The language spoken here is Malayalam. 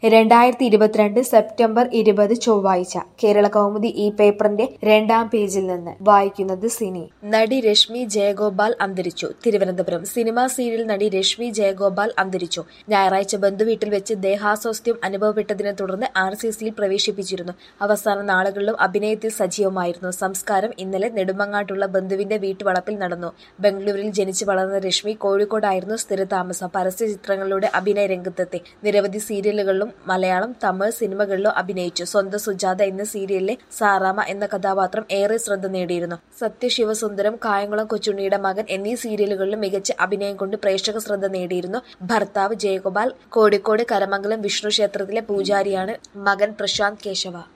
രണ്ടായിരത്തി ഇരുപത്തിരണ്ട് സെപ്റ്റംബർ ഇരുപത് ചൊവ്വാഴ്ച കേരള കൗമുദി ഈ പേപ്പറിന്റെ രണ്ടാം പേജിൽ നിന്ന് വായിക്കുന്നത് സിനി നടി രശ്മി ജയഗോപാൽ അന്തരിച്ചു തിരുവനന്തപുരം സിനിമാ സീരിയൽ നടി രശ്മി ജയഗോപാൽ അന്തരിച്ചു ഞായറാഴ്ച ബന്ധുവീട്ടിൽ വെച്ച് ദേഹാസ്വാസ്ഥ്യം അനുഭവപ്പെട്ടതിനെ തുടർന്ന് ആർ സി സിയിൽ പ്രവേശിപ്പിച്ചിരുന്നു അവസാന നാളുകളിലും അഭിനയത്തിൽ സജീവമായിരുന്നു സംസ്കാരം ഇന്നലെ നെടുമങ്ങാട്ടുള്ള ബന്ധുവിന്റെ വീട്ടുവളപ്പിൽ നടന്നു ബംഗളൂരിൽ ജനിച്ചു വളർന്ന രശ്മി കോഴിക്കോടായിരുന്നു സ്ഥിരതാമസം പരസ്യ ചിത്രങ്ങളിലൂടെ അഭിനയ രംഗത്തെത്തി നിരവധി സീരിയലുകളിലും മലയാളം തമിഴ് സിനിമകളിലും അഭിനയിച്ചു സ്വന്തം സുജാത എന്ന സീരിയലിലെ സാറാമ എന്ന കഥാപാത്രം ഏറെ ശ്രദ്ധ നേടിയിരുന്നു സത്യശിവസുന്ദരം കായംകുളം കൊച്ചുണ്ണിയുടെ മകൻ എന്നീ സീരിയലുകളിലും മികച്ച അഭിനയം കൊണ്ട് പ്രേക്ഷക ശ്രദ്ധ നേടിയിരുന്നു ഭർത്താവ് ജയഗോപാൽ കോഴിക്കോട് കരമംഗലം വിഷ്ണു ക്ഷേത്രത്തിലെ പൂജാരിയാണ് മകൻ പ്രശാന്ത് കേശവ